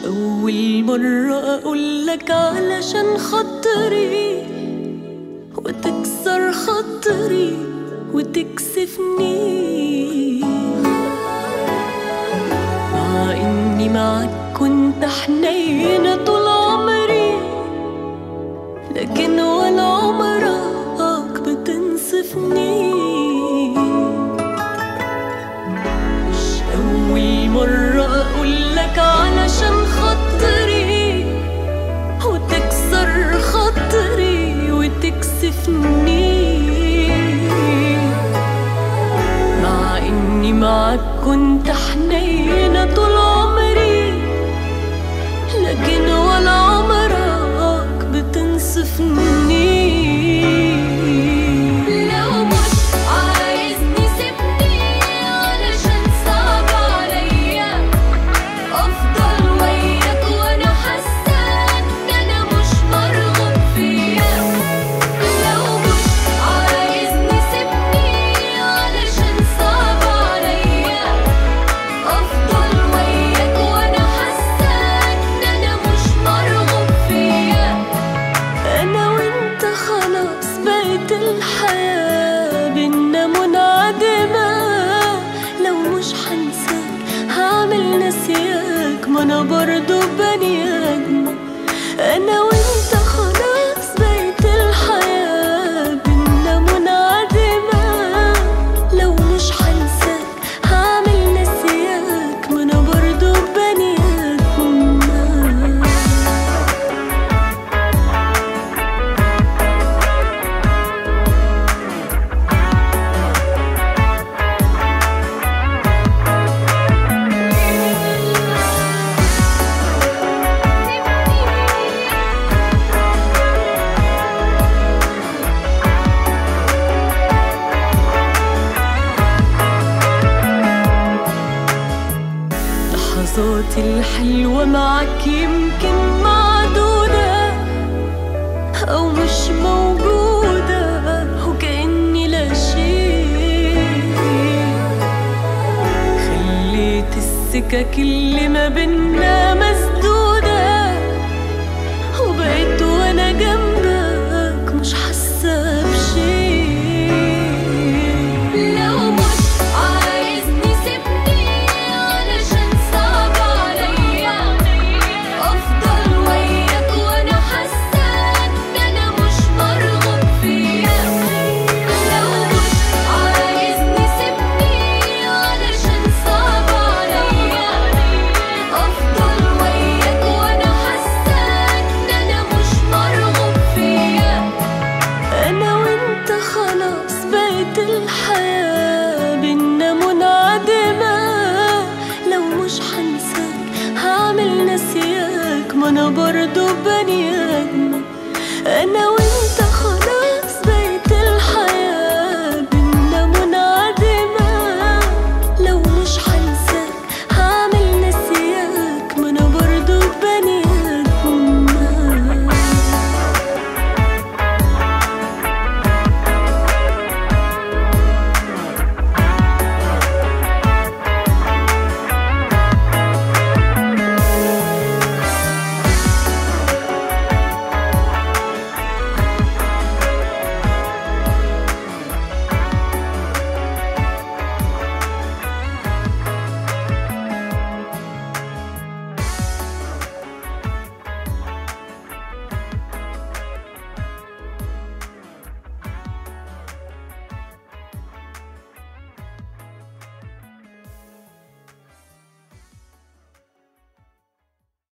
أول مرة أقولك علشان خاطري وتكسر خاطري وتكسفني مع إني معاك كنت حنينة طول عمري لكن ولا عمرك بتنصفني مش أول مرة أقولك علشان خاطري وتكسر خاطري وتكسفني مع إني معاك كنت حنينة طول عمري لكن ولا عمرك بتنصفني لو مش عايزني سيبني علشان صعب عليا افضل وياك وانا حاسه ان انا مش مرغوب فيا لو مش عايزني سيبني علشان صعب عليا افضل وياك وانا حاسه ان انا مش مرغوب فيا انا وانت خلاص بقت الحياه بينا منعدمه لو مش هنساك هعمل نسياك ما انا برضو بني ادم انا وانت خلاص بقت الحياه بينا منعدمه لو مش هنساك هعمل نسياك ما انا برضو بني ادم لحظاتي الحلوة معك يمكن معدودة أو مش موجودة وكأني لا شيء خليت السكك اللي ما بينا مسدودة